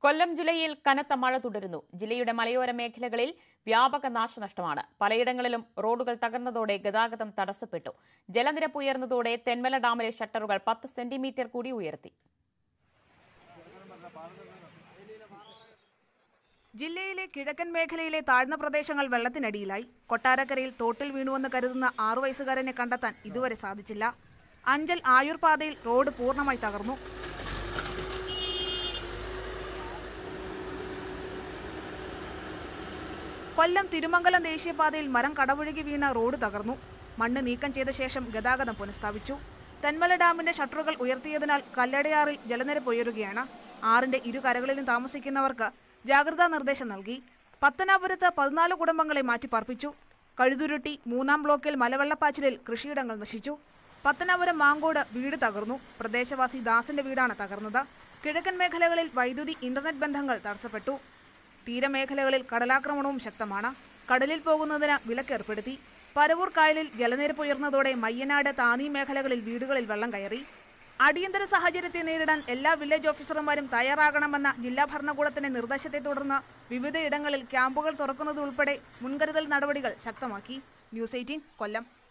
കൊല്ലം ജില്ലയിൽ കനത്ത മഴ തുടരുന്നു ജില്ലയുടെ മലയോര മേഖലകളിൽ വ്യാപക നാശനഷ്ടമാണ് പലയിടങ്ങളിലും റോഡുകൾ തകർന്നതോടെ ഗതാഗതം തടസ്സപ്പെട്ടു ജലനിരപ്പ് ഉയർന്നതോടെ തെന്മല ഡാമിലെ ഷട്ടറുകൾ പത്ത് സെന്റിമീറ്റർ കൂടി ഉയർത്തി ജില്ലയിലെ കിഴക്കൻ മേഖലയിലെ താഴ്ന്ന പ്രദേശങ്ങൾ വെള്ളത്തിനടിയിലായി കൊട്ടാരക്കരയിൽ തോട്ടിൽ വീണുവെന്ന് കരുതുന്ന ആറു വയസ്സുകാരനെ കണ്ടെത്താൻ ഇതുവരെ സാധിച്ചില്ല അഞ്ചൽ ആയുർ പാതയിൽ റോഡ് പൂർണ്ണമായി തകർന്നു കൊല്ലം തിരുമംഗലം ദേശീയപാതയിൽ മരം കടപുഴകി വീണ റോഡ് തകർന്നു മണ്ണ് നീക്കം ചെയ്ത ശേഷം ഗതാഗതം പുനഃസ്ഥാപിച്ചു തെന്മല ഡാമിന്റെ ഷട്ടറുകൾ ഉയർത്തിയതിനാൽ കല്ലടയാറിൽ ജലനിരപ്പ് ഉയരുകയാണ് ആറിന്റെ ഇരുകരകളിലും താമസിക്കുന്നവർക്ക് ജാഗ്രതാ നിർദ്ദേശം നൽകി പത്തനാപുരത്ത് പതിനാല് കുടുംബങ്ങളെ മാറ്റിപ്പാർപ്പിച്ചു കഴുതുരുട്ടി മൂന്നാം ബ്ലോക്കിൽ മലവെള്ളപ്പാച്ചിലിൽ കൃഷിയിടങ്ങൾ നശിച്ചു പത്തനാപുരം മാങ്കോട് വീട് തകർന്നു പ്രദേശവാസി ദാസിന്റെ വീടാണ് തകർന്നത് കിഴക്കൻ മേഖലകളിൽ വൈദ്യുതി ഇന്റർനെറ്റ് ബന്ധങ്ങൾ തടസ്സപ്പെട്ടു തീരമേഖലകളിൽ കടലാക്രമണവും ശക്തമാണ് കടലിൽ പോകുന്നതിന് വിലക്കേർപ്പെടുത്തി പരവൂർ കായലിൽ ജലനിരപ്പ് ഉയർന്നതോടെ മയ്യനാട് താന്നി മേഖലകളിൽ വീടുകളിൽ വെള്ളം കയറി അടിയന്തര സാഹചര്യത്തെ നേരിടാൻ എല്ലാ വില്ലേജ് ഓഫീസർമാരും തയ്യാറാകണമെന്ന ജില്ലാ ഭരണകൂടത്തിന്റെ നിർദ്ദേശത്തെ തുടർന്ന് വിവിധയിടങ്ങളിൽ ക്യാമ്പുകൾ തുറക്കുന്നതുൾപ്പെടെ മുൻകരുതൽ നടപടികൾ ശക്തമാക്കി ന്യൂസ് എയ്റ്റീൻ കൊല്ലം